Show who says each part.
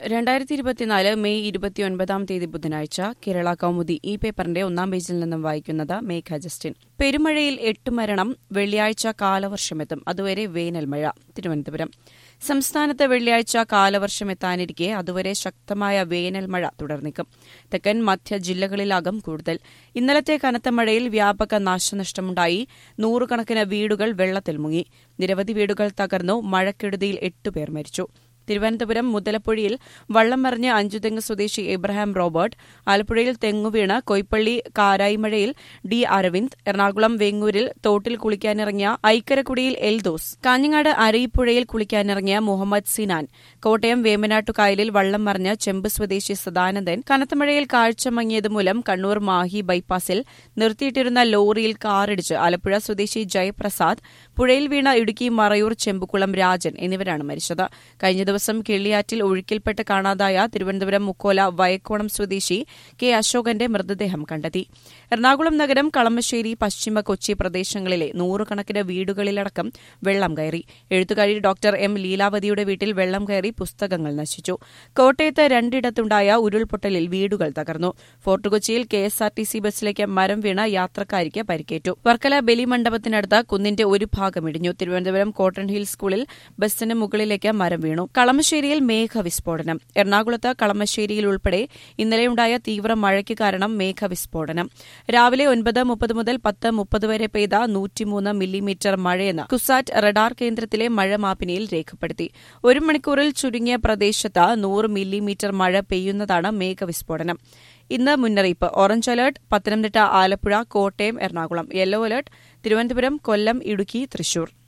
Speaker 1: രണ്ടായിരത്തി ഇരുപത്തിനാല് മെയ് ഇരുപത്തിയൊൻപതാം തീയതി ബുധനാഴ്ച കേരള കൗമുദി ഈ പേപ്പറിന്റെ ഒന്നാം പേജിൽ നിന്നും വായിക്കുന്നത് മേഘ ജസ്റ്റിൻ പെരുമഴയിൽ എട്ട് മരണം വെള്ളിയാഴ്ച കാലവർഷമെത്തും അതുവരെ വേനൽ മഴ തിരുവനന്തപുരം സംസ്ഥാനത്ത് വെള്ളിയാഴ്ച കാലവർഷം എത്താനിരിക്കെ അതുവരെ ശക്തമായ വേനൽ മഴ തുടർന്നിക്കും തെക്കൻ മധ്യ ജില്ലകളിലാകും കൂടുതൽ ഇന്നലത്തെ കനത്ത മഴയിൽ വ്യാപക നാശനഷ്ടമുണ്ടായി നൂറുകണക്കിന് വീടുകൾ വെള്ളത്തിൽ മുങ്ങി നിരവധി വീടുകൾ തകർന്നു മഴക്കെടുതിയിൽ എട്ടുപേർ മരിച്ചു തിരുവനന്തപുരം മുതലപ്പുഴയിൽ വള്ളം മറിഞ്ഞ് അഞ്ചുതെങ്ങ് സ്വദേശി എബ്രഹാം റോബർട്ട് ആലപ്പുഴയിൽ തെങ്ങുവീണ് കൊയ്പ്പള്ളി കാരായിമഴയിൽ ഡി അരവിന്ദ് എറണാകുളം വെങ്ങൂരിൽ തോട്ടിൽ കുളിക്കാനിറങ്ങിയ ഐക്കരക്കുടിയിൽ എൽദോസ് കാഞ്ഞങ്ങാട് അരയിപ്പുഴയിൽ കുളിക്കാനിറങ്ങിയ മുഹമ്മദ് സിനാൻ കോട്ടയം വേമനാട്ടുകായലിൽ വള്ളം മറിഞ്ഞ് ചെമ്പ് സ്വദേശി സദാനന്ദൻ കനത്ത മഴയിൽ കാഴ്ച മങ്ങിയതുമൂലം കണ്ണൂർ മാഹി ബൈപ്പാസിൽ നിർത്തിയിട്ടിരുന്ന ലോറിയിൽ കാറിടിച്ച് ആലപ്പുഴ സ്വദേശി ജയപ്രസാദ് പുഴയിൽ വീണ ഇടുക്കി മറയൂർ ചെമ്പുകുളം രാജൻ എന്നിവരാണ് മരിച്ചത് കഴിഞ്ഞ ദിവസം കിള്ളിയാറ്റിൽ ഒഴുക്കിൽപ്പെട്ട് കാണാതായ തിരുവനന്തപുരം മുക്കോല വയക്കോണം സ്വദേശി കെ അശോകന്റെ മൃതദേഹം കണ്ടെത്തി എറണാകുളം നഗരം കളമശ്ശേരി പശ്ചിമ കൊച്ചി പ്രദേശങ്ങളിലെ നൂറുകണക്കിന് വീടുകളിലടക്കം വെള്ളം കയറി എഴുത്തുകാരി ഡോക്ടർ എം ലീലാവതിയുടെ വീട്ടിൽ വെള്ളം കയറി പുസ്തകങ്ങൾ നശിച്ചു കോട്ടയത്ത് രണ്ടിടത്തുണ്ടായ ഉരുൾപൊട്ടലിൽ വീടുകൾ തകർന്നു ഫോർട്ട് കൊച്ചിയിൽ K S R T C ബസ്സിലേക്ക് മരം വീണ യാത്രക്കാരിക്ക് പരിക്കേറ്റു വർക്കല ബലിമണ്ഡപത്തിനടുത്ത് കുന്നിന്റെ ഒരു ഭാഗം ഇടിഞ്ഞു തിരുവനന്തപുരം കോട്ടൺ ഹിൽ സ്കൂളിൽ ബസ്സിന് മുകളിലേക്ക് മരം വീണു കളമശ്ശേരിയിൽ മേഘവിസ്ഫോടനം എറണാകുളത്ത് കളമശ്ശേരിയിൽ ഉൾപ്പെടെ ഇന്നലെയുണ്ടായ തീവ്ര മഴയ്ക്ക് കാരണം മേഘവിസ്ഫോടനം രാവിലെ ഒൻപത് മുപ്പത് മുതൽ പത്ത് മുപ്പത് വരെ പെയ്ത നൂറ്റിമൂന്ന് മില്ലിമീറ്റർ മഴയെന്ന് കുസാറ്റ് റഡാർ കേന്ദ്രത്തിലെ മഴ മാപ്പിനിയിൽ രേഖപ്പെടുത്തി ഒരു മണിക്കൂറിൽ ചുരുങ്ങിയ പ്രദേശത്ത് നൂറ് മില്ലിമീറ്റർ മഴ പെയ്യുന്നതാണ് മേഘവിസ്ഫോടനം ഇന്ന് മുന്നറിയിപ്പ് orange alert Pathanamthitta Alappuzha Kottayam Ernakulam yellow alert Thiruvananthapuram Kollam Idukki Thrissur